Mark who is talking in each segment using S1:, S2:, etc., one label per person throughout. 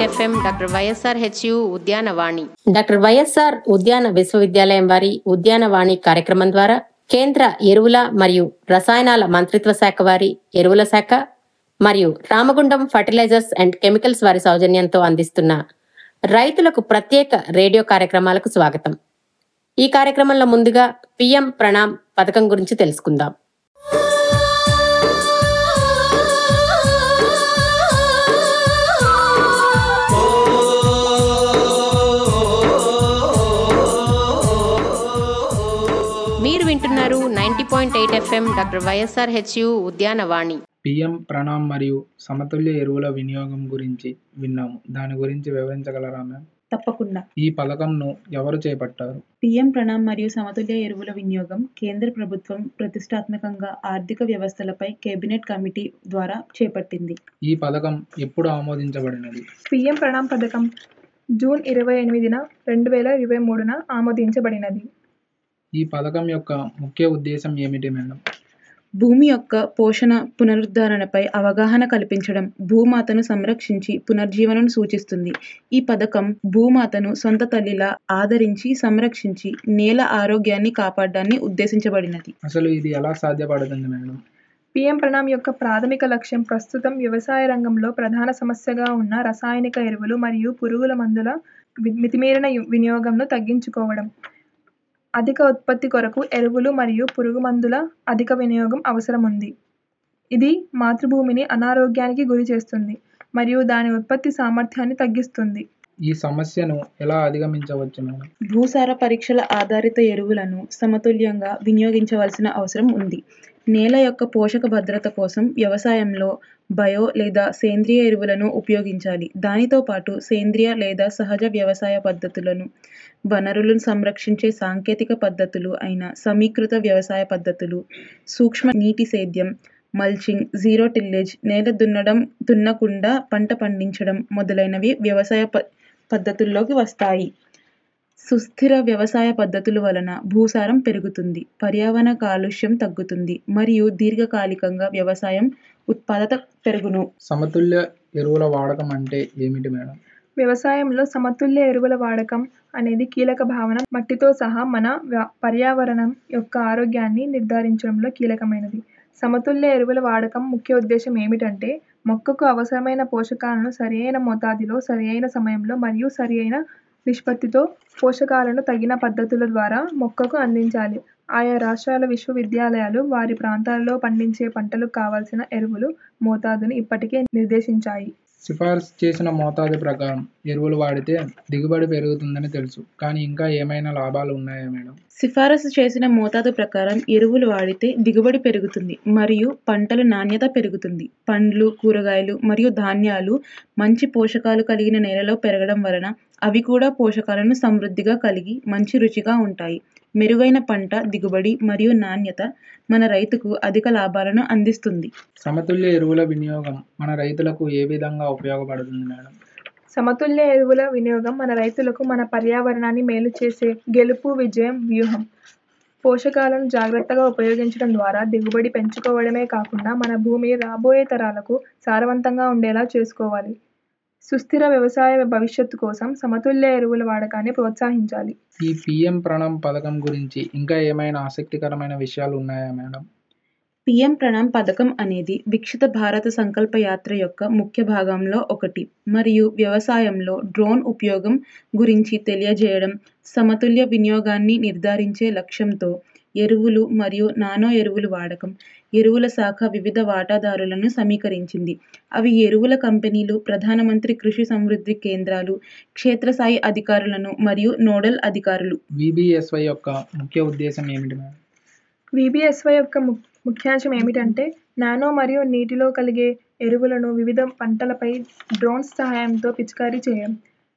S1: FM doctor YSR HU Udyanavani
S2: doctor YSR ఉద్యాన విశ్వవిద్యాలయం వారి ఉద్యానవాణి కార్యక్రమం ద్వారా కేంద్ర ఎరువుల మరియు రసాయనాల మంత్రిత్వ శాఖ వారి ఎరువుల శాఖ మరియు రామగుండం ఫర్టిలైజర్స్ అండ్ కెమికల్స్ వారి సౌజన్యంతో అందిస్తున్న రైతులకు ప్రత్యేక రేడియో కార్యక్రమాలకు స్వాగతం ఈ కార్యక్రమంలో ముందుగా పిఎం ప్రణామ్ పథకం గురించి తెలుసుకుందాం
S1: మీరు వింటున్నారు ninety point eight FM doctor YSR HU Udyanavani
S3: PM Pranam మరియు సమతుల్య ఎరువుల వినియోగం గురించి విన్నాము దాని గురించి వివరించగలరా మ్యామ్
S4: తప్పకుండా
S3: ఈ పథకంను ఎవరు చేపట్టారు
S4: పిఎం ప్రణామ్ మరియు సమతుల్య ఎరువుల వినియోగం కేంద్ర ప్రభుత్వం ప్రతిష్టాత్మకంగా ఆర్థిక వ్యవస్థలపై కేబినెట్ కమిటీ ద్వారా చేపట్టింది
S3: ఈ పథకం ఎప్పుడు ఆమోదించబడినది
S5: పిఎం ప్రణామ్ పథకం జూన్ ఇరవై ఎనిమిదిన రెండు వేల ఇరవై మూడున ఆమోదించబడినది
S3: ఈ పథకం యొక్క ముఖ్య ఉద్దేశం ఏమిటి మేడం
S4: భూమి యొక్క పోషణ పునరుద్ధరణపై అవగాహన కల్పించడం భూమాతను సంరక్షించి పునర్జీవనం సూచిస్తుంది ఈ పథకం భూమాతను సొంత తల్లిలా ఆదరించి సంరక్షించి నేల ఆరోగ్యాన్ని కాపాడడాన్ని ఉద్దేశించబడినది
S3: అసలు ఇది ఎలా సాధ్యపడుతుంది మేడం
S5: పిఎం ప్రణామ్ యొక్క ప్రాథమిక లక్ష్యం ప్రస్తుతం వ్యవసాయ రంగంలో ప్రధాన సమస్యగా ఉన్న రసాయనిక ఎరువులు మరియు పురుగుల మందుల వి- మితిమీరిన యు- వినియోగంను తగ్గించుకోవడం అధిక ఉత్పత్తి కొరకు ఎరువులు మరియు పురుగు మందుల అధిక వినియోగం అవసరం ఉంది ఇది మాతృభూమిని అనారోగ్యానికి గురి చేస్తుంది మరియు దాని ఉత్పత్తి సామర్థ్యాన్ని తగ్గిస్తుంది
S3: ఈ సమస్యను ఎలా అధిగమించవచ్చు మేడం
S4: భూసార పరీక్షల ఆధారిత ఎరువులను సమతుల్యంగా వినియోగించవలసిన అవసరం ఉంది నేల యొక్క పోషక భద్రత కోసం వ్యవసాయంలో బయో లేదా సేంద్రియ ఎరువులను ఉపయోగించాలి దానితో పాటు సేంద్రియ లేదా సహజ వ్యవసాయ పద్ధతులను వనరులను సంరక్షించే సాంకేతిక పద్ధతులు అయిన సమీకృత వ్యవసాయ పద్ధతులు సూక్ష్మ నీటి సేద్యం మల్చింగ్ జీరో టిల్లేజ్ నేల దున్నడం దున్నకుండా పంట పండించడం మొదలైనవి వ్యవసాయ ప పద్ధతుల్లోకి వస్తాయి సుస్థిర వ్యవసాయ పద్ధతుల వలన భూసారం పెరుగుతుంది పర్యావరణ కాలుష్యం తగ్గుతుంది మరియు దీర్ఘకాలికంగా వ్యవసాయం ఉత్పాదక పెరుగును
S3: సమతుల్య ఎరువుల వాడకం అంటే ఏమిటి మేడం
S5: వ్యవసాయంలో సమతుల్య ఎరువుల వాడకం అనేది కీలక భావన మట్టితో సహా మన వ్య- పర్యావరణం యొక్క ఆరోగ్యాన్ని నిర్ధారించడంలో కీలకమైనది సమతుల్య ఎరువుల వాడకం ముఖ్య ఉద్దేశం ఏమిటంటే మొక్కకు అవసరమైన పోషకాలను సరియైన మోతాదులో సరియైన సమయంలో మరియు సరియైన నిష్పత్తితో పోషకాలను తగిన పద్ధతుల ద్వారా మొక్కకు అందించాలి ఆయా రాష్ట్రాల విశ్వవిద్యాలయాలు వారి ప్రాంతాల్లో పండించే పంటలకు కావాల్సిన ఎరువులు మోతాదుని ఇప్పటికే నిర్దేశించాయి
S3: సిఫార్సు చేసిన మోతాదు ప్రకారం ఎరువులు వాడితే దిగుబడి పెరుగుతుందని తెలుసు కానీ ఇంకా ఏమైనా లాభాలు ఉన్నాయా మేడం
S4: సిఫారసు చేసిన మోతాదు ప్రకారం ఎరువులు వాడితే దిగుబడి పెరుగుతుంది మరియు పంటల నాణ్యత పెరుగుతుంది పండ్లు కూరగాయలు మరియు ధాన్యాలు మంచి పోషకాలు కలిగిన నేలలో పెరగడం వలన అవి కూడా పోషకాలను సమృద్ధిగా కలిగి మంచి రుచిగా ఉంటాయి మెరుగైన పంట దిగుబడి మరియు నాణ్యత మన రైతుకు అధిక లాభాలను అందిస్తుంది
S3: సమతుల్య ఎరువుల వినియోగం మన రైతులకు ఏ విధంగా ఉపయోగపడుతుంది మేడం
S5: సమతుల్య ఎరువుల వినియోగం మన రైతులకు మన పర్యావరణాన్ని మేలు చేసే గెలుపు విజయం వ్యూహం పోషకాలను జాగ్రత్తగా ఉపయోగించడం ద్వారా దిగుబడి పెంచుకోవడమే కాకుండా మన భూమి రాబోయే తరాలకు సారవంతంగా ఉండేలా చేసుకోవాలి సుస్థిర వ్యవసాయ భవిష్యత్తు కోసం సమతుల్య ఎరువుల వాడకాన్ని ప్రోత్సహించాలి
S3: ఈ పిఎం ప్రణామ్ పథకం గురించి ఇంకా ఏమైనా ఆసక్తికరమైన విషయాలు ఉన్నాయా మేడం
S4: పిఎం ప్రణామ్ పథకం అనేది వికసిత భారత సంకల్ప యాత్ర యొక్క ముఖ్య భాగంలో ఒకటి మరియు వ్యవసాయంలో డ్రోన్ ఉపయోగం గురించి తెలియజేయడం సమతుల్య వినియోగాన్ని నిర్ధారించే లక్ష్యంతో ఎరువులు మరియు నానో ఎరువులు వాడకం ఎరువుల శాఖ వివిధ వాటాదారులను సమీకరించింది అవి ఎరువుల కంపెనీలు ప్రధానమంత్రి కృషి సమృద్ధి కేంద్రాలు క్షేత్రస్థాయి అధికారులను మరియు నోడల్ అధికారులు
S3: విబిఎస్వై యొక్క ముఖ్య ఉద్దేశం ఏమిటి మేడం
S5: విబిఎస్వై యొక్క ము- ముఖ్యాంశం ఏమిటంటే నానో మరియు నీటిలో కలిగే ఎరువులను వివిధ పంటలపై డ్రోన్స్ సహాయంతో పిచికారీ చేయడం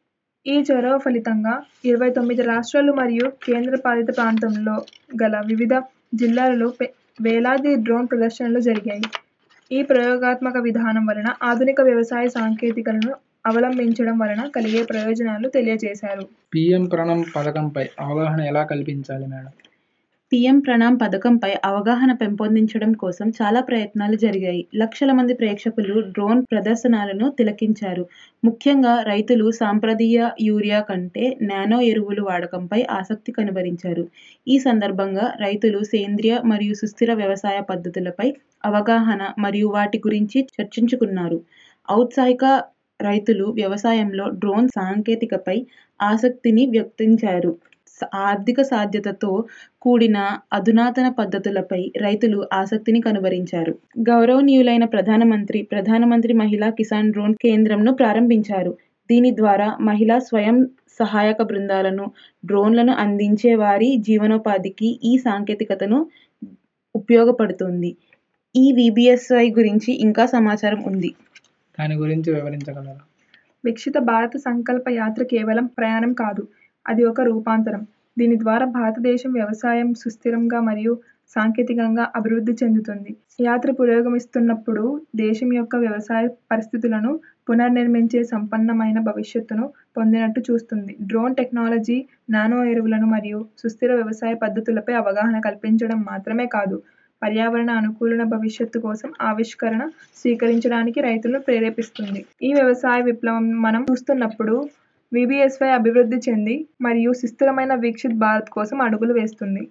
S5: ఈ చొరవ ఫలితంగా ఇరవై తొమ్మిది రాష్ట్రాలు మరియు కేంద్రపాలిత ప్రాంతంలో గల వివిధ జిల్లాలలో పె- వేలాది డ్రోన్ ప్రదర్శనలు జరిగాయి ఈ ప్రయోగాత్మక విధానం వలన ఆధునిక వ్యవసాయ సాంకేతికలను అవలంబించడం వలన కలిగే ప్రయోజనాలు తెలియజేశారు
S3: పిఎం ప్రణం పథకంపై అవగాహన ఎలా కల్పించాలి మేడం
S4: పీఎం ప్రణామ్ పథకంపై అవగాహన పెంపొందించడం కోసం చాలా ప్రయత్నాలు జరిగాయి లక్షల మంది ప్రేక్షకులు డ్రోన్ ప్రదర్శనలను తిలకించారు ముఖ్యంగా రైతులు సాంప్రదాయ యూరియా కంటే నానో ఎరువులు వాడకంపై ఆసక్తి కనబరించారు ఈ సందర్భంగా రైతులు సేంద్రియ మరియు సుస్థిర వ్యవసాయ పద్ధతులపై అవగాహన మరియు వాటి గురించి చర్చించుకున్నారు ఔత్సాహిక రైతులు వ్యవసాయంలో డ్రోన్ సాంకేతికపై ఆసక్తిని వ్యక్తించారు స- ఆర్థిక సాధ్యతతో కూడిన అధునాతన పద్ధతులపై రైతులు ఆసక్తిని కనుబరించారు గౌరవనీయులైన ప్రధానమంత్రి ప్రధానమంత్రి మహిళా కిసాన్ డ్రోన్ కేంద్రంను ప్రారంభించారు దీని ద్వారా మహిళా స్వయం సహాయక బృందాలను డ్రోన్లను అందించే వారి జీవనోపాధికి ఈ సాంకేతికతను ఉపయోగపడుతుంది ఈ విబిఎస్ఐ గురించి ఇంకా సమాచారం ఉంది
S3: దాని గురించి వివరించగలరా
S5: వికసిత భారత సంకల్ప యాత్ర కేవలం ప్రయాణం కాదు అది ఒక రూపాంతరం దీని ద్వారా భారతదేశం వ్యవసాయం సుస్థిరంగా మరియు సాంకేతికంగా అభివృద్ధి చెందుతుంది యాత్ర పురోగమిస్తున్నప్పుడు దేశం యొక్క వ్యవసాయ పరిస్థితులను పునర్నిర్మించే సంపన్నమైన భవిష్యత్తును పొందినట్టు చూస్తుంది డ్రోన్ టెక్నాలజీ నానో ఎరువులను మరియు సుస్థిర వ్యవసాయ పద్ధతులపై అవగాహన కల్పించడం మాత్రమే కాదు పర్యావరణ అనుకూల భవిష్యత్తు కోసం ఆవిష్కరణ స్వీకరించడానికి రైతులను ప్రేరేపిస్తుంది ఈ వ్యవసాయ విప్లవం మనం చూస్తున్నప్పుడు విబిఎస్వై అభివృద్ధి చెంది మరియు సుస్థిరమైన వీక్షిత్ భారత్ కోసం అడుగులు వేస్తుంది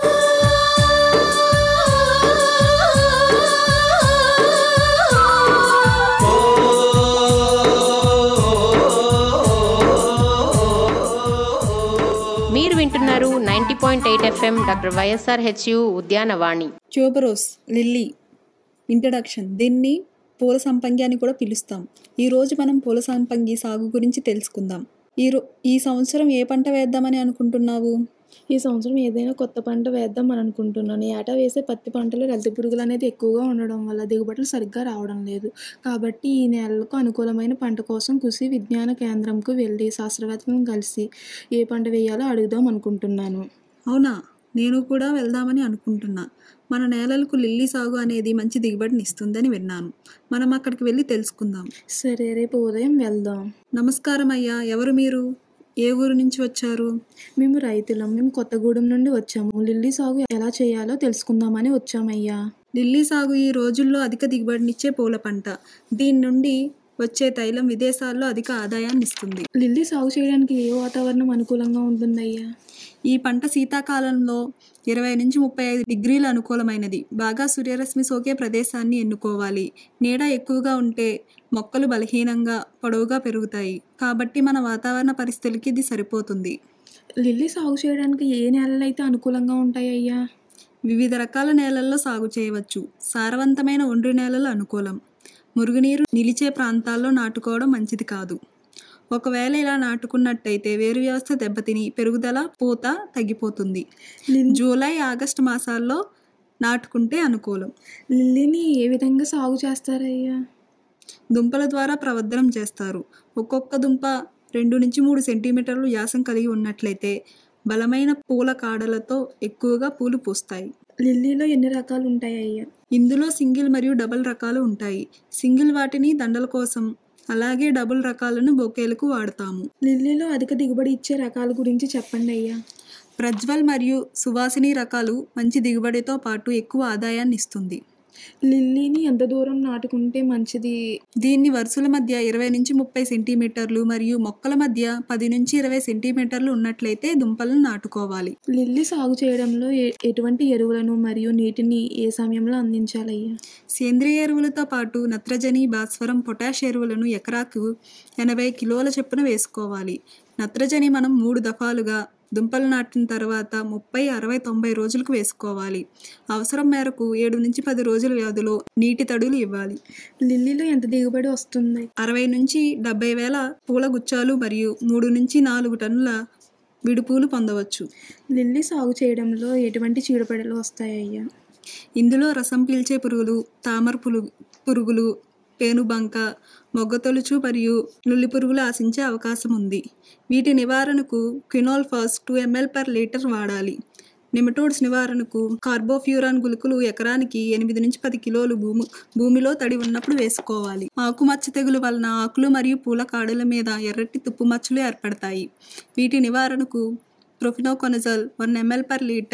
S1: మీరు వింటున్నారు ninety point eight FM doctor YSR HU Udyanavani
S6: tuberose lily introduction దీన్ని పూల సంపంగి అని కూడా పిలుస్తాం ఈరోజు మనం పూల సంపంగి సాగు గురించి తెలుసుకుందాం ఈ రో ఈ సంవత్సరం ఏ పంట వేద్దామని అనుకుంటున్నావు
S7: ఈ సంవత్సరం ఏదైనా కొత్త పంట వేద్దాం అని అనుకుంటున్నాను ఈ ఏటా వేసే పత్తి పంటలో రద్దు పురుగులు అనేది ఎక్కువగా ఉండడం వల్ల దిగుబడులు సరిగ్గా రావడం లేదు కాబట్టి ఈ నెలకు అనుకూలమైన పంట కోసం కృషి విజ్ఞాన కేంద్రంకు వెళ్ళి శాస్త్రవేత్తలను కలిసి ఏ పంట వేయాలో అడుగుదాం అనుకుంటున్నాను
S6: అవునా నేను కూడా వెళ్దామని అనుకుంటున్నా మన నేలలకు లిల్లీ సాగు అనేది మంచి దిగుబడిని ఇస్తుందని విన్నాను మనం అక్కడికి వెళ్ళి తెలుసుకుందాం
S7: సరే రేపు ఉదయం వెళ్దాం
S6: నమస్కారం అయ్యా ఎవరు మీరు ఏ ఊరు నుంచి వచ్చారు
S7: మేము రైతులం మేము కొత్తగూడెం నుండి వచ్చాము లిల్లీ సాగు ఎలా చేయాలో తెలుసుకుందామని వచ్చామయ్యా
S6: లిల్లీ సాగు ఈ రోజుల్లో అధిక దిగుబడినిచ్చే పూల పంట దీని నుండి వచ్చే తైలం విదేశాల్లో అధిక ఆదాయాన్ని ఇస్తుంది
S7: లిల్లీ సాగు చేయడానికి ఏ వాతావరణం అనుకూలంగా ఉంటుందయ్యా
S6: ఈ పంట శీతాకాలంలో ఇరవై నుంచి ముప్పై ఐదు డిగ్రీల అనుకూలమైనది బాగా సూర్యరశ్మి సోకే ప్రదేశాన్ని ఎన్నుకోవాలి నీడ ఎక్కువగా ఉంటే మొక్కలు బలహీనంగా పొడవుగా పెరుగుతాయి కాబట్టి మన వాతావరణ పరిస్థితులకి ఇది సరిపోతుంది
S7: లిల్లీ సాగు చేయడానికి ఏ నేలలు అయితే అనుకూలంగా ఉంటాయ్యా
S6: వివిధ రకాల నేలల్లో సాగు చేయవచ్చు సారవంతమైన ఒండ్రు నేలలు అనుకూలం మురుగునీరు నిలిచే ప్రాంతాల్లో నాటుకోవడం మంచిది కాదు ఒకవేళ ఇలా నాటుకున్నట్టయితే వేరు వ్యవస్థ దెబ్బతిని పెరుగుదల పూత తగ్గిపోతుంది జూలై ఆగస్టు మాసాల్లో నాటుకుంటే అనుకూలం
S7: లిల్లీని ఏ విధంగా సాగు చేస్తారయ్యా
S6: దుంపల ద్వారా ప్రవర్ధనం చేస్తారు ఒక్కొక్క దుంప రెండు నుంచి మూడు సెంటీమీటర్లు వ్యాసం కలిగి ఉన్నట్లయితే బలమైన పూల కాడలతో ఎక్కువగా పూలు పూస్తాయి
S7: లిల్లీలో ఎన్ని రకాలు ఉంటాయ్యా
S6: ఇందులో సింగిల్ మరియు డబుల్ రకాలు ఉంటాయి సింగిల్ వాటిని దండల కోసం అలాగే డబుల్ రకాలను బొకేలకు వాడతాము
S7: లిల్లీలో అధిక దిగుబడి ఇచ్చే రకాల గురించి చెప్పండి అయ్యా
S6: ప్రజ్వల్ మరియు సువాసిని రకాలు మంచి దిగుబడితో పాటు ఎక్కువ ఆదాయాన్ని ఇస్తుంది
S7: లిల్లీని ఎంత దూరం నాటుకుంటే మంచిది
S6: దీన్ని వరుసల మధ్య ఇరవై నుంచి ముప్పై సెంటీమీటర్లు మరియు మొక్కల మధ్య పది నుంచి ఇరవై సెంటీమీటర్లు ఉన్నట్లయితే దుంపలను నాటుకోవాలి
S7: లిల్లీ సాగు చేయడంలో ఎ- ఎటువంటి ఎరువులను మరియు నీటిని ఏ సమయంలో అందించాలయ్యా
S6: సేంద్రియ ఎరువులతో పాటు నత్రజని భాస్వరం పొటాష్ ఎరువులను ఎకరాకు ఎనభై కిలోల చొప్పున వేసుకోవాలి నత్రజని మనం మూడు దఫాలుగా దుంపలు నాటిన తర్వాత ముప్పై అరవై తొంభై రోజులకు వేసుకోవాలి అవసరం మేరకు ఏడు నుంచి పది రోజుల వ్యవధిలో నీటి తడులు ఇవ్వాలి
S7: లిల్లీలో ఎంత దిగుబడి వస్తుంది
S6: అరవై నుంచి డెబ్బై వేల పూల గుచ్చాలు మరియు మూడు నుంచి నాలుగు టన్నుల విడుపూలు పొందవచ్చు
S7: లిల్లీ సాగు చేయడంలో ఎటువంటి చీడపీడలు వస్తాయ్యా
S6: ఇందులో రసం పీల్చే పురుగులు తామర పురుగు పురుగులు పేనుబంక మొగ్గతొలుచు మరియు నుల్లి పురుగులు ఆశించే అవకాశం ఉంది వీటి నివారణకు quinalphos two ML per litre వాడాలి నిమటోడ్స్ నివారణకు కార్బోఫ్యూరాన్ గుళికలు ఎకరానికి ఎనిమిది నుంచి పది కిలోలు భూమి భూమిలో తడి ఉన్నప్పుడు వేసుకోవాలి ఆకుమచ్చ తెగులు వలన ఆకులు మరియు పూల కాడల మీద ఎర్రటి తుప్పు మచ్చలు ఏర్పడతాయి వీటి నివారణకు propiconazole one ML per litre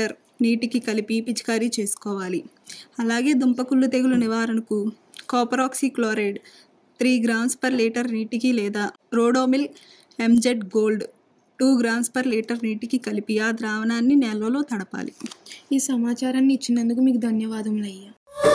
S6: నీటికి కలిపి పిచికారీ చేసుకోవాలి అలాగే దుంపకుళ్ళు తెగులు నివారణకు copper oxychloride three grams per litre నీటికి లేదా ridomil MZ gold two grams per litre నీటికి కలిపి ఆ ద్రావణాన్ని నేలలో తడపాలి
S7: ఈ సమాచారాన్ని ఇచ్చినందుకు మీకు ధన్యవాదములు అయ్యా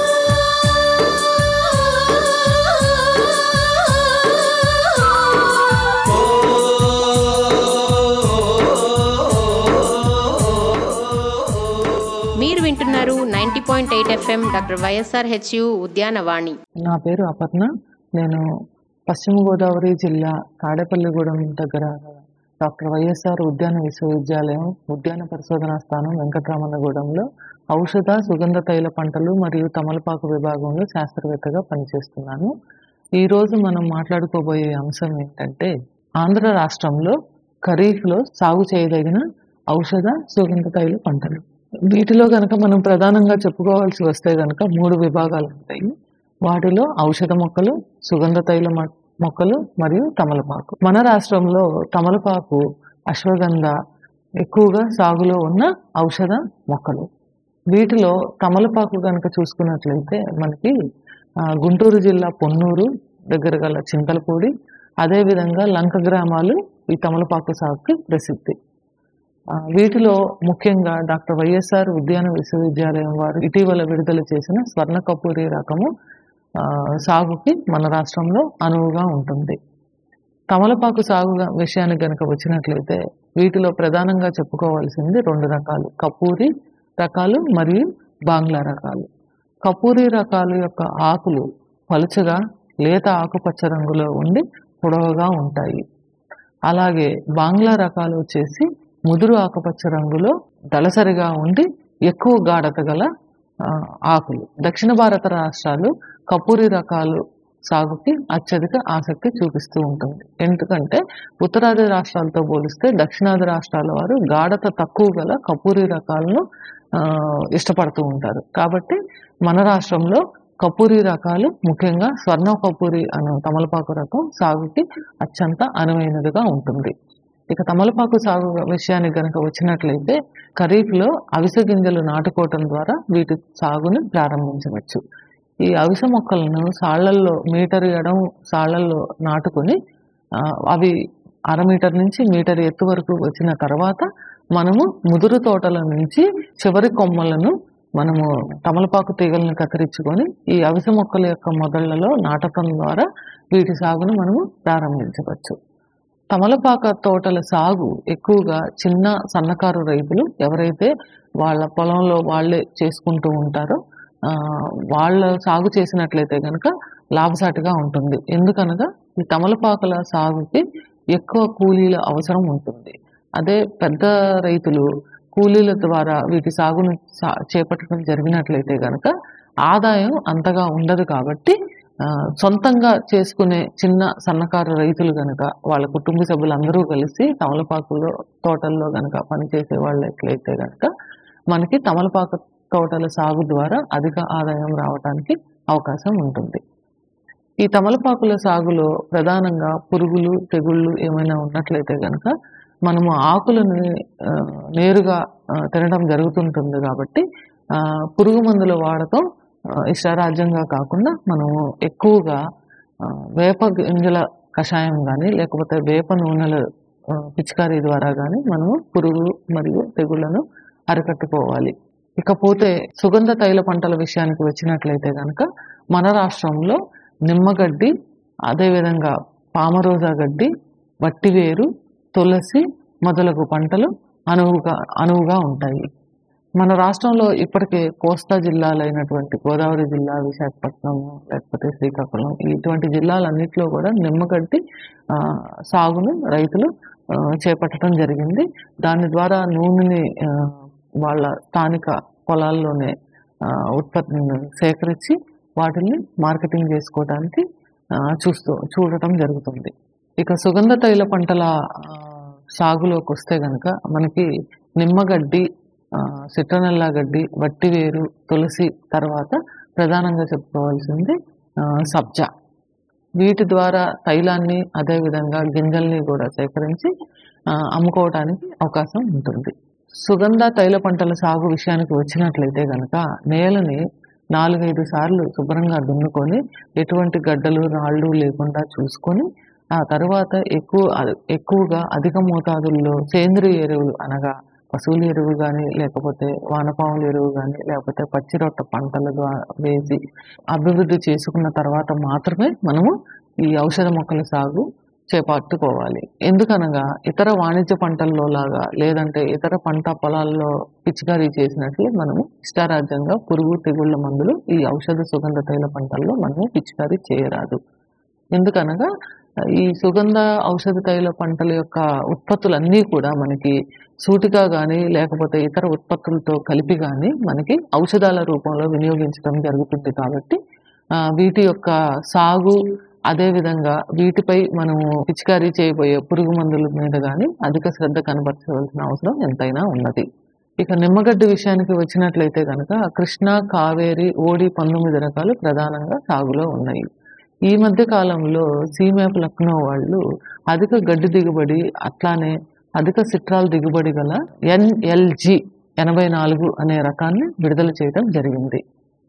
S1: మీరు వింటున్నారు ninety point eight FM doctor YSR HU Udyanavani
S8: నా పేరు అపర్ణ నేను పశ్చిమ గోదావరి జిల్లా తాడేపల్లిగూడెం దగ్గర డాక్టర్ వైఎస్ఆర్ ఉద్యాన విశ్వవిద్యాలయం ఉద్యాన పరిశోధనా స్థానం వెంకటరమణగూడెంలో ఔషధ సుగంధ తైల పంటలు మరియు తమలపాకు విభాగంలో శాస్త్రవేత్తగా పనిచేస్తున్నాను ఈరోజు మనం మాట్లాడుకోబోయే అంశం ఏంటంటే ఆంధ్ర రాష్ట్రంలో ఖరీఫ్లో సాగు చేయదగిన ఔషధ సుగంధ తైల పంటలు వీటిలో గనక మనం ప్రధానంగా చెప్పుకోవాల్సి వస్తే గనక మూడు విభాగాలు ఉంటాయి వాటిలో ఔషధ మొక్కలు సుగంధ తైల మొ- మొక్కలు మరియు తమలపాకు మన రాష్ట్రంలో తమలపాకు అశ్వగంధ ఎక్కువగా సాగులో ఉన్న ఔషధ మొక్కలు వీటిలో తమలపాకు కనుక చూసుకున్నట్లయితే మనకి ఆ, గుంటూరు జిల్లా పొన్నూరు దగ్గర గల చింతలపూడి అదేవిధంగా లంక గ్రామాలు ఈ తమలపాకు సాగుకి ప్రసిద్ధి ఆ, వీటిలో ముఖ్యంగా డాక్టర్ వైఎస్ఆర్ ఉద్యాన విశ్వవిద్యాలయం వారు ఇటీవల విడుదల చేసిన స్వర్ణ కపూరి రకము ఆ, సాగుకి మన రాష్ట్రంలో అనువుగా ఉంటుంది తమలపాకు సాగు గ- విషయానికి గనక వచ్చినట్లయితే వీటిలో ప్రధానంగా చెప్పుకోవాల్సింది రెండు రకాలు కపూరి రకాలు మరియు బాంగ్లా రకాలు కపూరి రకాలు యొక్క ఆకులు పలుచగా లేత ఆకుపచ్చ రంగులో ఉండి పొడవుగా ఉంటాయి అలాగే బాంగ్లా రకాలు వచ్చేసి ముదురు ఆకుపచ్చ రంగులో దళసరిగా ఉండి ఎక్కువ గాఢత గల ఆ, ఆకులు దక్షిణ భారత రాష్ట్రాలు కపూరి రకాలు సాగుకి అత్యధిక ఆసక్తి చూపిస్తూ ఉంటుంది ఎందుకంటే ఉత్తరాది రాష్ట్రాలతో పోలిస్తే దక్షిణాది రాష్ట్రాల వారు గాఢత తక్కువ గల కపూరి రకాలను ఆ, ఇష్టపడుతూ ఉంటారు కాబట్టి మన రాష్ట్రంలో కపూరి రకాలు ముఖ్యంగా స్వర్ణ కపూరి అనే తమలపాకు రకం సాగుకి అత్యంత అనువైనదిగా ఉంటుంది ఇక తమలపాకు సాగు విషయానికి గనక వచ్చినట్లయితే ఖరీఫ్లో అవిసె గింజలు నాటుకోవటం ద్వారా వీటి సాగుని ప్రారంభించవచ్చు ఈ అవిసె మొక్కలను సాళ్లల్లో మీటర్ ఎడం సాళ్లల్లో నాటుకొని ఆ, అవి అర మీటర్ నుంచి మీటర్ ఎత్తు వరకు వచ్చిన తర్వాత మనము ముదురు తోటల నుంచి చివరి కొమ్మలను మనము తమలపాకు తీగలను కత్తిరించుకొని ఈ అవిసె మొక్కల యొక్క మొదళ్లలో నాటకం ద్వారా వీటి సాగును మనము ప్రారంభించవచ్చు తమలపాక తోటల సాగు ఎక్కువగా చిన్న సన్నకారు రైతులు ఎవరైతే వాళ్ళ పొలంలో వాళ్ళే చేసుకుంటూ ఉంటారో ఆ, వాళ్ళ సాగు చేసినట్లయితే కనుక లాభసాటిగా ఉంటుంది ఎందుకనగా ఈ తమలపాకుల సాగుకి ఎక్కువ కూలీల అవసరం ఉంటుంది అదే పెద్ద రైతులు కూలీల ద్వారా వీటి సాగును సా- చేపట్టడం జరిగినట్లయితే కనుక ఆదాయం అంతగా ఉండదు కాబట్టి ఆ, సొంతంగా చేసుకునే చిన్న సన్నకారు రైతులు గనక వాళ్ళ కుటుంబ సభ్యులందరూ కలిసి తమలపాకులో తోటల్లో గనక పనిచేసే వాళ్ళు ఎట్లయితే గనక మనకి తమలపాకు తోటల సాగు ద్వారా అధిక ఆదాయం రావడానికి అవకాశం ఉంటుంది ఈ తమలపాకుల సాగులో ప్రధానంగా పురుగులు తెగుళ్ళు ఏమైనా ఉన్నట్లయితే కనుక మనము ఆకులను ఆ, నేరుగా ఆ, తినడం జరుగుతుంటుంది కాబట్టి ఆ, పురుగు మందుల వాడకం ఆ, ఇష్టారాజ్యంగా కాకుండా మనము ఎక్కువగా ఆ, వేప గింజల కషాయం కానీ లేకపోతే వేప నూనెల ఆ, పిచికారీ ద్వారా కానీ మనము పురుగు మరియు తెగుళ్లను అరికట్టుకోవాలి ఇకపోతే సుగంధ తైల పంటల విషయానికి వచ్చినట్లయితే కనుక మన రాష్ట్రంలో నిమ్మగడ్డి అదేవిధంగా పామరోజా గడ్డి వట్టివేరు తులసి మొదలగు పంటలు అనువుగా అనువుగా ఉంటాయి మన రాష్ట్రంలో ఇప్పటికే కోస్తా జిల్లాలైనటువంటి గోదావరి జిల్లా విశాఖపట్నం లేకపోతే శ్రీకాకుళం ఇటువంటి జిల్లాలన్నింటిలో కూడా నిమ్మగడ్డి ఆ, సాగును రైతులు ఆ, చేపట్టడం జరిగింది దాని ద్వారా నూనెని ఆ, వాళ్ళ స్థానిక పొలాల్లోనే ఆ, ఉత్పత్తిని సేకరించి వాటిని మార్కెటింగ్ చేసుకోవడానికి ఆ, చూస్తూ చూడటం జరుగుతుంది ఇక సుగంధ తైల పంటల ఆ, సాగులోకి వస్తే గనక మనకి నిమ్మగడ్డి ఆ, సిట్రనల్లా గడ్డి వట్టివేరు తులసి తర్వాత ప్రధానంగా చెప్పుకోవాల్సింది ఆ, సబ్జా వీటి ద్వారా తైలాన్ని అదేవిధంగా గింజల్ని కూడా సేకరించి ఆ, అమ్ముకోవడానికి అవకాశం ఉంటుంది సుగంధ తైల పంటల సాగు విషయానికి వచ్చినట్లయితే గనక నేలని నాలుగైదు సార్లు శుభ్రంగా దున్నుకొని ఎటువంటి గడ్డలు రాళ్ళు లేకుండా చూసుకొని ఆ తర్వాత ఎక్కువ ఎక్కువగా అధిక మోతాదుల్లో సేంద్రియ ఎరువులు అనగా పశువుల ఎరువు కానీ లేకపోతే వానపాముల ఎరువు కానీ లేకపోతే పచ్చిరొట్ట పంటల ద్వారా వేసి అభివృద్ధి చేసుకున్న తర్వాత మాత్రమే మనము ఈ ఔషధ మొక్కల సాగు చేపట్టుకోవాలి ఎందుకనగా ఇతర వాణిజ్య పంటల్లో లాగా లేదంటే ఇతర పంట పొలాల్లో పిచికారీ చేసినట్లు మనము ఇష్టారాజ్యంగా పురుగు తెగుళ్ళ మందులు ఈ ఔషధ సుగంధ తైల పంటల్లో మనము పిచికారీ చేయరాదు ఎందుకనగా ఈ సుగంధ ఔషధ తైల పంటల యొక్క ఉత్పత్తులన్నీ కూడా మనకి సూటిగా కానీ లేకపోతే ఇతర ఉత్పత్తులతో కలిపి కానీ మనకి ఔషధాల రూపంలో వినియోగించడం జరుగుతుంది కాబట్టి ఆ, వీటి యొక్క సాగు అదేవిధంగా వీటిపై మనము పిచికారీ చేయబోయే పురుగు మందుల మీద కానీ అధిక శ్రద్ధ కనబరచవలసిన అవసరం ఎంతైనా ఉన్నది ఇక నిమ్మగడ్డ విషయానికి వచ్చినట్లయితే కనుక కృష్ణా కావేరి ఓడి పంతొమ్మిది రకాలు ప్రధానంగా సాగులో ఉన్నాయి ఈ మధ్య కాలంలో సీమ్యాప్ లక్నో వాళ్ళు అధిక గడ్డి దిగుబడి అట్లానే అధిక సిట్రాల్ దిగుబడి గల ఎన్ఎల్జి ఎనభై నాలుగు అనే రకాన్ని విడుదల చేయడం జరిగింది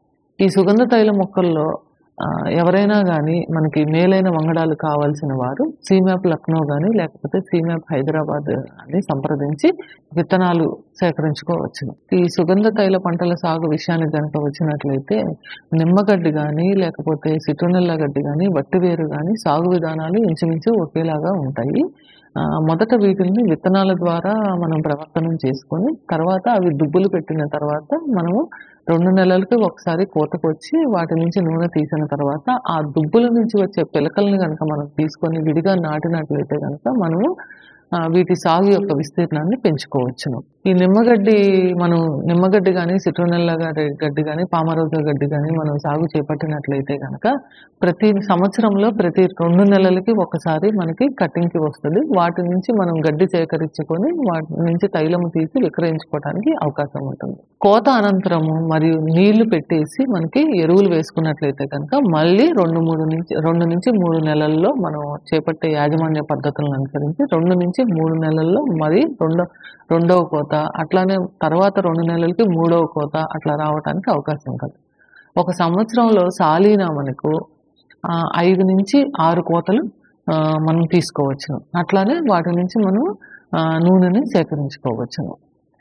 S8: ఈ సుగంధ తైల మొక్కల్లో ఆ, ఎవరైనా కానీ మనకి మేలైన వంగడాలు కావాల్సిన వారు సీమ్యాప్ లక్నో కానీ లేకపోతే సీమ్యాప్ హైదరాబాద్ అని సంప్రదించి విత్తనాలు సేకరించుకోవచ్చు ఈ సుగంధ తైల పంటల సాగు విషయానికి కనుక వచ్చినట్లయితే నిమ్మగడ్డి కానీ లేకపోతే సిట్రోనెల్ల గడ్డి కానీ వట్టివేరు కానీ సాగు విధానాలు ఇంచుమించు ఒకేలాగా ఉంటాయి ఆ, మొదట వీటిని విత్తనాల ద్వారా మనం ప్రవర్తనం చేసుకొని తర్వాత అవి దుబ్బులు పెట్టిన తర్వాత మనము రెండు నెలలకి ఒకసారి కోతకొచ్చి వాటి నుంచి నూనె తీసిన తర్వాత ఆ దుబ్బుల నుంచి వచ్చే పిలకల్ని కనుక మనం తీసుకొని విడిగా నాటినట్లయితే కనుక మనము ఆ, వీటి సాగు యొక్క విస్తీర్ణాన్ని పెంచుకోవచ్చును ఈ నిమ్మగడ్డి మనం నిమ్మగడ్డి కానీ సిట్రోనెల్లా గడ్డి గడ్డి కానీ పామరోజా గడ్డి కానీ మనం సాగు చేపట్టినట్లయితే కనుక ప్రతి సంవత్సరంలో ప్రతి రెండు నెలలకి ఒకసారి మనకి కటింగ్కి వస్తుంది వాటి నుంచి మనం గడ్డి సేకరించుకొని వాటి నుంచి తైలము తీసి విక్రయించుకోవడానికి అవకాశం ఉంటుంది కోత అనంతరము మరియు నీళ్లు పెట్టేసి మనకి ఎరువులు వేసుకున్నట్లయితే కనుక మళ్ళీ రెండు మూడు నుంచి రెండు నుంచి మూడు నెలల్లో మనం చేపట్టే యాజమాన్య పద్ధతులను అనుసరించి రెండు నుంచి మూడు నెలల్లో మరి రెండో రెండవ కోత అట్లానే తర్వాత రెండు నెలలకి మూడవ కోత అట్లా రావడానికి అవకాశం ఉంటుంది ఒక సంవత్సరంలో సాలీనా మనకు ఆ, ఐదు నుంచి ఆరు కోతలు ఆ, మనం తీసుకోవచ్చును అట్లానే వాటి నుంచి మనం ఆ, నూనెని సేకరించుకోవచ్చును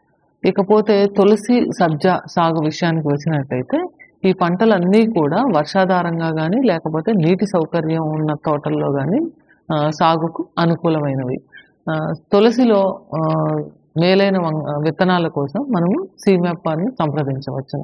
S8: ఇకపోతే తులసి సబ్జ సాగు విషయానికి వచ్చినట్టయితే ఈ పంటలన్నీ కూడా వర్షాధారంగా కానీ లేకపోతే నీటి సౌకర్యం ఉన్న తోటల్లో కానీ సాగుకు అనుకూలమైనవి ఆ, తులసిలో ఆ, మేలైన వంగ- విత్తనాల కోసం మనము సీమెప్పాన్ని సంప్రదించవచ్చును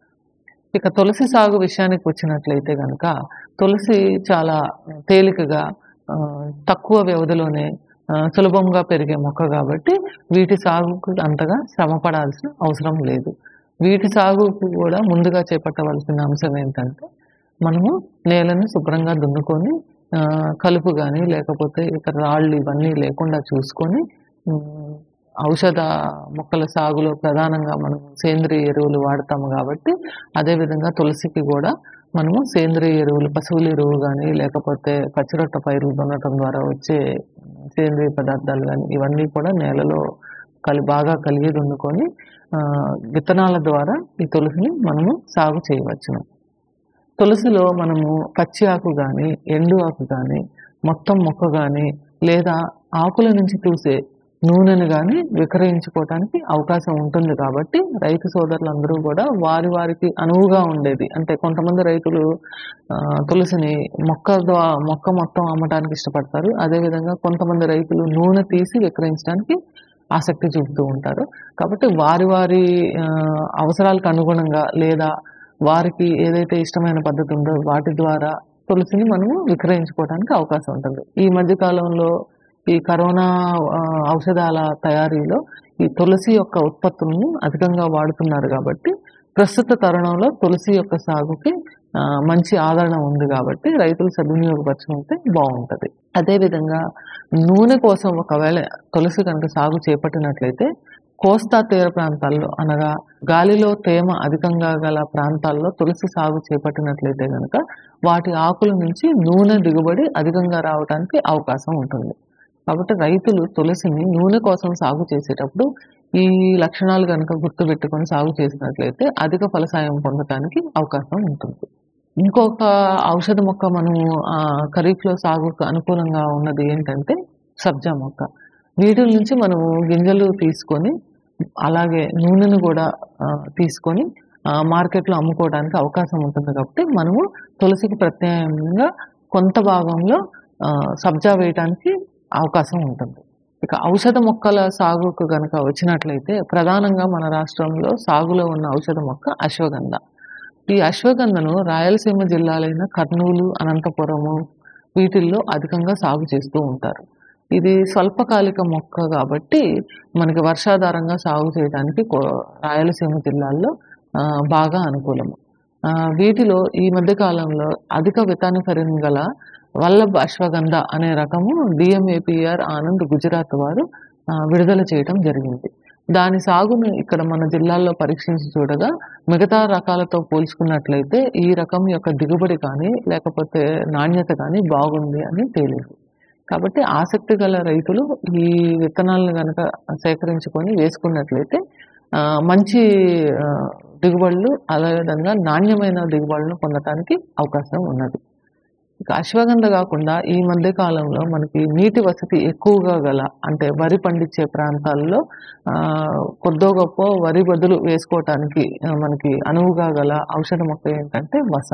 S8: ఇక తులసి సాగు విషయానికి వచ్చినట్లయితే కనుక తులసి చాలా తేలికగా ఆ, తక్కువ వ్యవధిలోనే ఆ, సులభంగా పెరిగే మొక్క కాబట్టి వీటి సాగుకు అంతగా శ్రమ పడాల్సిన అవసరం లేదు వీటి సాగుకు కూడా ముందుగా చేపట్టవలసిన అంశం ఏంటంటే మనము నేలను శుభ్రంగా దున్నుకొని ఆ, కలుపు కానీ లేకపోతే ఇతర రాళ్ళు ఇవన్నీ లేకుండా చూసుకొని ఉమ్, ఔషధ మొక్కల సాగులో ప్రధానంగా మనం సేంద్రియ ఎరువులు వాడతాము కాబట్టి అదేవిధంగా తులసికి కూడా మనము సేంద్రియ ఎరువులు పశువుల ఎరువు కానీ లేకపోతే పచ్చిరొట్ట పైరులు దున్నటం ద్వారా వచ్చే సేంద్రియ పదార్థాలు కానీ ఇవన్నీ కూడా నేలలో కలి బాగా కలిగి దున్నుకొని ఆ, విత్తనాల ద్వారా ఈ తులసిని మనము సాగు చేయవచ్చును తులసిలో మనము పచ్చి ఆకు కానీ ఎండు ఆకు కానీ మొత్తం మొక్క కానీ లేదా ఆకుల నుంచి చూసే నూనెను కానీ విక్రయించుకోవటానికి అవకాశం ఉంటుంది కాబట్టి రైతు సోదరులందరూ కూడా వారి వారికి అనువుగా ఉండేది అంటే కొంతమంది రైతులు ఆ, తులసిని మొక్క ద్వా మొక్క మొత్తం అమ్మటానికి ఇష్టపడతారు అదేవిధంగా కొంతమంది రైతులు నూనె తీసి విక్రయించడానికి ఆసక్తి చూపుతూ ఉంటారు కాబట్టి వారి వారి ఆ, అవసరాలకు అనుగుణంగా లేదా వారికి ఏదైతే ఇష్టమైన పద్ధతి ఉందో వాటి ద్వారా తులసిని మనము విక్రయించుకోవడానికి అవకాశం ఉంటుంది ఈ మధ్య కాలంలో ఈ కరోనా ఆ, ఔషధాల తయారీలో ఈ తులసి యొక్క ఉత్పత్తులను అధికంగా వాడుతున్నారు కాబట్టి ప్రస్తుత తరుణంలో తులసి యొక్క సాగుకి ఆ, మంచి ఆదరణ ఉంది కాబట్టి రైతులు సద్వినియోగపరచుకుంటే బాగుంటది అదేవిధంగా నూనె కోసం ఒకవేళ తులసి కనుక సాగు చేపట్టినట్లయితే కోస్తా తీర ప్రాంతాల్లో అనగా గాలిలో తేమ అధికంగా గల ప్రాంతాల్లో తులసి సాగు చేపట్టినట్లయితే కనుక వాటి ఆకుల నుంచి నూనె దిగుబడి అధికంగా రావడానికి అవకాశం ఉంటుంది కాబట్టి రైతులు తులసిని నూనె కోసం సాగు చేసేటప్పుడు ఈ లక్షణాలు కనుక గుర్తుపెట్టుకొని సాగు చేసినట్లయితే అధిక ఫలసాయం పొందటానికి అవకాశం ఉంటుంది ఇంకొక ఔషధ మొక్క మనము ఆ, ఖరీఫ్లో సాగుకు అనుకూలంగా ఉన్నది ఏంటంటే సబ్జా మొక్క వీటి నుంచి మనము గింజలు తీసుకొని అలాగే నూనెను కూడా ఆ, తీసుకొని ఆ, మార్కెట్లో అమ్ముకోవడానికి అవకాశం ఉంటుంది కాబట్టి మనము తులసికి ప్రత్యామ్నాయంగా కొంత భాగంలో ఆ, సబ్జా వేయడానికి అవకాశం ఉంటుంది ఇక ఔషధ మొక్కల సాగుకు గనక వచ్చినట్లయితే ప్రధానంగా మన రాష్ట్రంలో సాగులో ఉన్న ఔషధ మొక్క అశ్వగంధ ఈ అశ్వగంధను రాయలసీమ జిల్లాలైన కర్నూలు అనంతపురము వీటిల్లో అధికంగా సాగు చేస్తూ ఉంటారు ఇది స్వల్పకాలిక మొక్క కాబట్టి మనకి వర్షాధారంగా సాగు చేయడానికి కో- రాయలసీమ జిల్లాల్లో ఆ, బాగా అనుకూలము ఆ, వీటిలో ఈ మధ్య కాలంలో అధిక వితానికరిన్ గల వల్లభ్ అశ్వగంధ అనే రకము డిఎంఏపిఆర్ ఆనంద్ గుజరాత్ వారు ఆ, విడుదల చేయటం జరిగింది దాని సాగును ఇక్కడ మన జిల్లాల్లో పరీక్షించి చూడగా మిగతా రకాలతో పోల్చుకున్నట్లయితే ఈ రకం యొక్క దిగుబడి కానీ లేకపోతే నాణ్యత కానీ బాగుంది అని తేలింది కాబట్టి ఆసక్తి గల రైతులు ఈ విత్తనాలను కనుక సేకరించుకొని వేసుకున్నట్లయితే ఆ, మంచి ఆ, దిగుబడులు అదేవిధంగా నాణ్యమైన దిగుబడులను పొందటానికి అవకాశం ఉన్నది ఇక అశ్వగంధ కాకుండా ఈ మధ్య కాలంలో మనకి నీటి వసతి ఎక్కువగా గల అంటే వరి పండించే ప్రాంతాల్లో ఆ, కొద్దో గొప్ప వరి బదులు వేసుకోవటానికి ఆ, మనకి అనువుగా గల ఔషధ మొక్క ఏంటంటే వస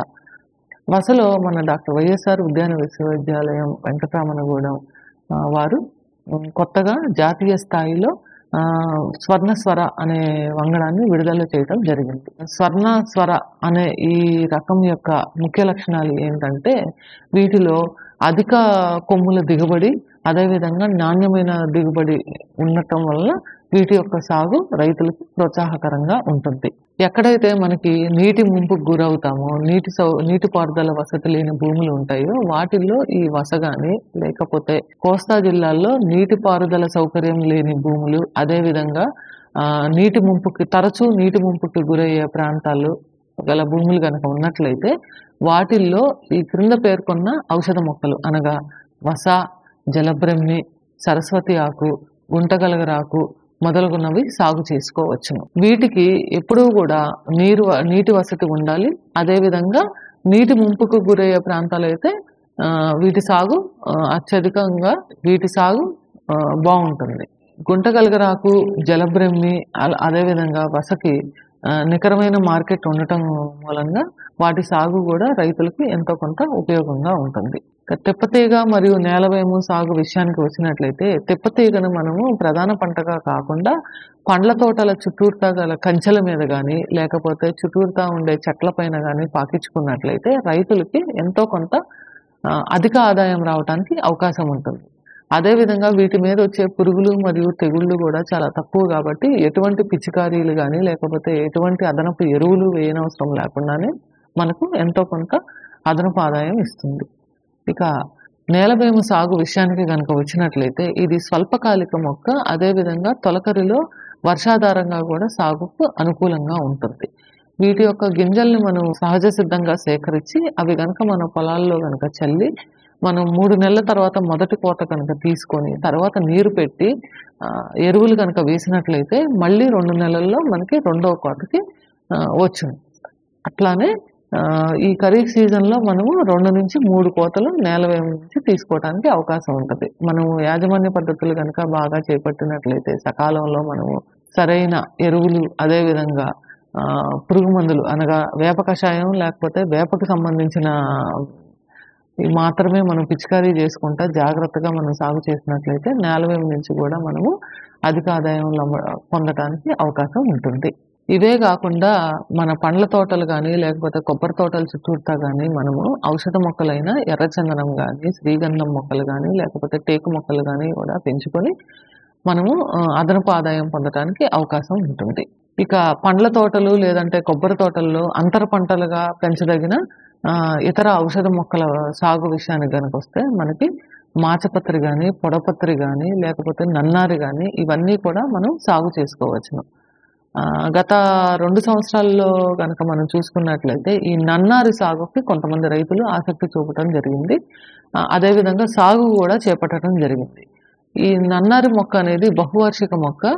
S8: వసలో మన డాక్టర్ వైఎస్ఆర్ ఉద్యాన విశ్వవిద్యాలయం వెంకటరామనగూడెం ఆ, వారు ఉమ్, కొత్తగా జాతీయ స్థాయిలో ఆ, స్వర్ణ స్వర అనే వంగడాన్ని విడుదల చేయడం జరిగింది స్వర్ణ స్వర అనే ఈ రకం యొక్క ముఖ్య లక్షణాలు ఏంటంటే వీటిలో అధిక కొమ్ముల దిగుబడి అదేవిధంగా నాణ్యమైన దిగుబడి ఉండటం వల్ల వీటి యొక్క సాగు రైతులకు ప్రోత్సాహకరంగా ఉంటుంది ఎక్కడైతే మనకి నీటి ముంపుకు గురవుతామో నీటి సౌ నీటిపారుదల వసతి లేని భూములు ఉంటాయో వాటిల్లో ఈ వస గాని లేకపోతే కోస్తా జిల్లాల్లో నీటిపారుదల సౌకర్యం లేని భూములు అదేవిధంగా ఆ, నీటి ముంపుకి తరచూ నీటి ముంపుకి గురయ్యే ప్రాంతాలు గల భూములు కనుక ఉన్నట్లయితే వాటిల్లో ఈ క్రింద పేర్కొన్న ఔషధ మొక్కలు అనగా వస జలబ్రహ్మి సరస్వతి ఆకు గుంటగలగరాకు మొదలగున్నవి సాగు చేసుకోవచ్చును వీటికి ఎప్పుడూ కూడా నీరు నీటి వసతి ఉండాలి అదేవిధంగా నీటి ముంపుకు గురయ్యే ప్రాంతాలు ఆ, వీటి సాగు ఆ, అత్యధికంగా వీటి సాగు ఆ, బాగుంటుంది గుంటగలగరాకు జలబ్రహ్మి అల- అదేవిధంగా వసకి ఆ, నికరమైన మార్కెట్ ఉండటం మూలంగా వాటి సాగు కూడా రైతులకి ఎంతో కొంత ఉపయోగంగా ఉంటుంది ఇక తెప్పతీగ మరియు నేలవేము సాగు విషయానికి వచ్చినట్లయితే తెప్పతీగను మనము ప్రధాన పంటగా కాకుండా పండ్ల తోటల చుట్టూరుతా గల కంచెల మీద కానీ లేకపోతే చుట్టూరుతా ఉండే చెట్ల పైన కానీ పాకించుకున్నట్లయితే రైతులకి ఎంతో కొంత ఆ, అధిక ఆదాయం రావడానికి అవకాశం ఉంటుంది అదేవిధంగా వీటి మీద వచ్చే పురుగులు మరియు తెగుళ్ళు కూడా చాలా తక్కువ కాబట్టి ఎటువంటి పిచికారీలు కానీ లేకపోతే ఎటువంటి అదనపు ఎరువులు వేయనవసరం లేకుండానే మనకు ఎంతో కొంత అదనపు ఆదాయం ఇస్తుంది ఇక నేలవేము సాగు విషయానికి కనుక వచ్చినట్లయితే ఇది స్వల్పకాలిక మొక్క అదేవిధంగా తొలకరిలో వర్షాధారంగా కూడా సాగుకు అనుకూలంగా ఉంటుంది వీటి యొక్క గింజల్ని మనం సహజ సిద్ధంగా సేకరించి అవి గనక మన పొలాల్లో గనక చల్లి మనం మూడు నెలల తర్వాత మొదటి కోత కనుక తీసుకొని తర్వాత నీరు పెట్టి ఆ, ఎరువులు కనుక వేసినట్లయితే మళ్ళీ రెండు నెలల్లో మనకి రెండవ కోతకి ఆ, వచ్చును అట్లానే ఆ, ఈ ఖరీఫ్ సీజన్లో మనము రెండు నుంచి మూడు కోతలు నేలవేమ నుంచి తీసుకోవడానికి అవకాశం ఉంటుంది మనము యాజమాన్య పద్ధతులు కనుక బాగా చేపట్టినట్లయితే సకాలంలో మనము సరైన ఎరువులు అదేవిధంగా ఆ, పురుగు మందులు అనగా వేప కషాయం లేకపోతే వేపకు సంబంధించిన ఇవి మాత్రమే మనం పిచికారీ చేసుకుంటా జాగ్రత్తగా మనం సాగు చేసినట్లయితే నేలవేమ నుంచి కూడా మనము అధిక ఆదాయం లమ- పొందడానికి అవకాశం ఉంటుంది ఇవే కాకుండా మన పండ్ల తోటలు కానీ లేకపోతే కొబ్బరి తోటల చుట్టూరుతా కానీ మనము ఔషధ మొక్కలైన ఎర్రచందనం కానీ శ్రీగంధం మొక్కలు కానీ లేకపోతే టేకు మొక్కలు కానీ కూడా పెంచుకొని మనము ఆ, అదనపు ఆదాయం పొందడానికి అవకాశం ఉంటుంది ఇక పండ్ల తోటలు లేదంటే కొబ్బరి తోటల్లో అంతర పంటలుగా పెంచదగిన ఆ, ఇతర ఔషధ మొక్కల సాగు విషయానికి కనుక వస్తే మనకి మాచపత్రి కానీ పొడపత్రి కానీ లేకపోతే నన్నారి కానీ ఇవన్నీ కూడా మనం సాగు చేసుకోవచ్చును ఆ, గత రెండు సంవత్సరాల్లో కనుక మనం చూసుకున్నట్లయితే ఈ నన్నారి సాగుకి కొంతమంది రైతులు ఆసక్తి చూపటం జరిగింది ఆ, అదేవిధంగా సాగు కూడా చేపట్టడం జరిగింది ఈ నన్నారి మొక్క అనేది బహువార్షిక మొక్క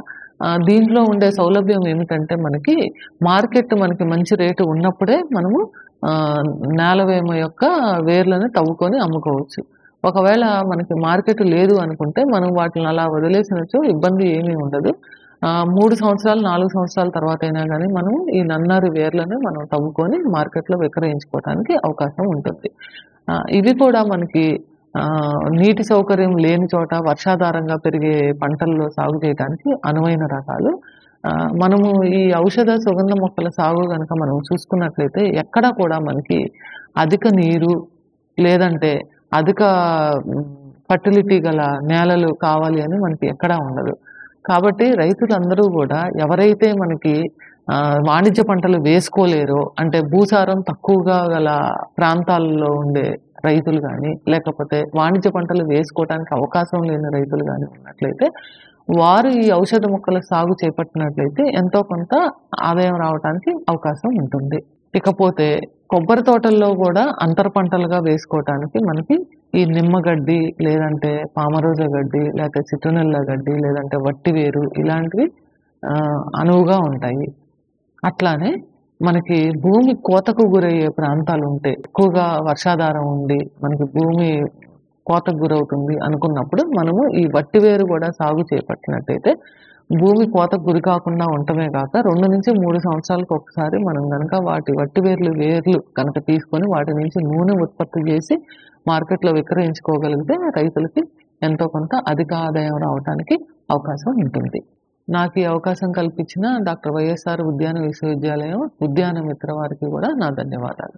S8: ఆ, దీంట్లో ఉండే సౌలభ్యం ఏమిటంటే మనకి మార్కెట్ మనకి మంచి రేటు ఉన్నప్పుడే మనము ఆ, నేలవేమ యొక్క వేర్లను తవ్వుకొని అమ్ముకోవచ్చు ఒకవేళ మనకి మార్కెట్ లేదు అనుకుంటే మనం వాటిని అలా వదిలేసినచో ఇబ్బంది ఏమీ ఉండదు ఆ, మూడు సంవత్సరాలు నాలుగు సంవత్సరాల తర్వాత అయినా కానీ మనం ఈ నన్నారి వేర్లను మనం తవ్వుకొని మార్కెట్లో విక్రయించుకోవడానికి అవకాశం ఉంటుంది ఆ, ఇవి కూడా మనకి ఆ, నీటి సౌకర్యం లేని చోట వర్షాధారంగా పెరిగే పంటల్లో సాగు చేయడానికి అనువైన రకాలు ఆ, మనము ఈ ఔషధ సుగంధ మొక్కల సాగు కనుక మనం చూసుకున్నట్లయితే ఎక్కడా కూడా మనకి అధిక నీరు లేదంటే అధిక ఫర్టిలిటీ గల నేలలు కావాలి అని మనకి ఎక్కడా ఉండదు కాబట్టి రైతులందరూ కూడా ఎవరైతే మనకి ఆ, వాణిజ్య పంటలు వేసుకోలేరో అంటే భూసారం తక్కువగా గల ప్రాంతాల్లో ఉండే రైతులు కానీ లేకపోతే వాణిజ్య పంటలు వేసుకోవడానికి అవకాశం లేని రైతులు కానీ ఉన్నట్లయితే వారు ఈ ఔషధ మొక్కల సాగు చేపట్టినట్లయితే ఎంతో కొంత ఆదాయం రావడానికి అవకాశం ఉంటుంది ఇకపోతే కొబ్బరి తోటల్లో కూడా అంతర పంటలుగా వేసుకోవటానికి మనకి ఈ నిమ్మగడ్డి లేదంటే పామరోజ గడ్డి లేకపోతే చిట్టునెల్ల గడ్డి లేదంటే వట్టివేరు ఇలాంటివి ఆ, అనువుగా ఉంటాయి అట్లానే మనకి భూమి కోతకు గురయ్యే ప్రాంతాలు ఉంటాయి ఎక్కువగా వర్షాధారం ఉండి మనకి భూమి కోతకు గురవుతుంది అనుకున్నప్పుడు మనము ఈ వట్టివేరు కూడా సాగు చేపట్టినట్టయితే భూమి కోతకు గురి కాకుండా ఉండటమే కాక రెండు నుంచి మూడు సంవత్సరాలకు ఒకసారి మనం కనుక వాటి వట్టివేర్లు వేర్లు కనుక తీసుకొని వాటి నుంచి నూనె ఉత్పత్తి చేసి మార్కెట్లో విక్రయించుకోగలిగితే రైతులకి ఎంతో కొంత అధిక ఆదాయం రావడానికి అవకాశం ఉంటుంది నాకు ఈ అవకాశం కల్పించిన డాక్టర్ వైఎస్ఆర్ ఉద్యాన విశ్వవిద్యాలయం ఉద్యాన మిత్ర వారికి కూడా నా ధన్యవాదాలు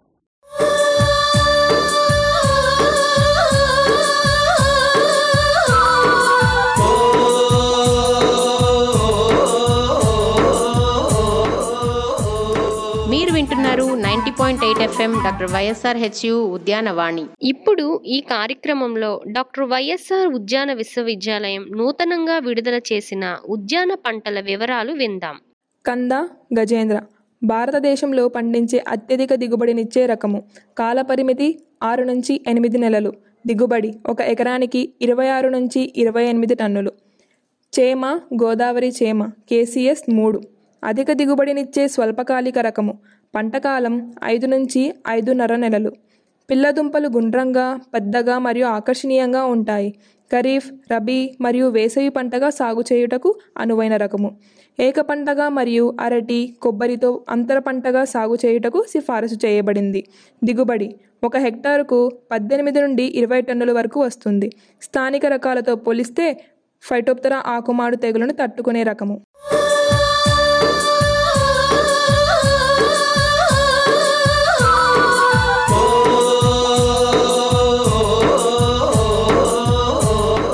S1: మీరు వింటున్నారు ninety point eight FM doctor YSR HU Udyanavani ఇప్పుడు ఈ కార్యక్రమంలో డాక్టర్ వైఎస్ఆర్ ఉద్యాన విశ్వవిద్యాలయం నూతనంగా విడుదల చేసిన ఉద్యాన పంటల వివరాలు విందాం
S5: కంద గజేంద్ర భారతదేశంలో పండించే అత్యధిక దిగుబడినిచ్చే రకము కాలపరిమితి ఆరు నుంచి ఎనిమిది నెలలు దిగుబడి ఒక ఎకరానికి ఇరవై ఆరు నుంచి ఇరవై ఎనిమిది టన్నులు చేమ గోదావరి చేమ కేసీఎస్ మూడు అధిక దిగుబడినిచ్చే స్వల్పకాలిక రకము పంటకాలం ఐదు నుంచి ఐదున్నర నెలలు పిల్లదుంపలు గుండ్రంగా పెద్దగా మరియు ఆకర్షణీయంగా ఉంటాయి ఖరీఫ్ రబీ మరియు వేసవి పంటగా సాగు చేయుటకు అనువైన రకము ఏక పంటగా మరియు అరటి కొబ్బరితో అంతర పంటగా సాగు చేయుటకు సిఫారసు చేయబడింది దిగుబడి ఒక హెక్టారుకు పద్దెనిమిది నుండి ఇరవై టన్నుల వరకు వస్తుంది స్థానిక రకాలతో పోలిస్తే ఫైటోప్తరా ఆకుమాడు తెగులను తట్టుకునే రకము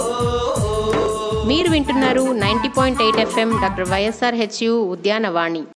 S1: మీరు వింటున్నారు ninety point eight FM doctor YSR HU Udyanavani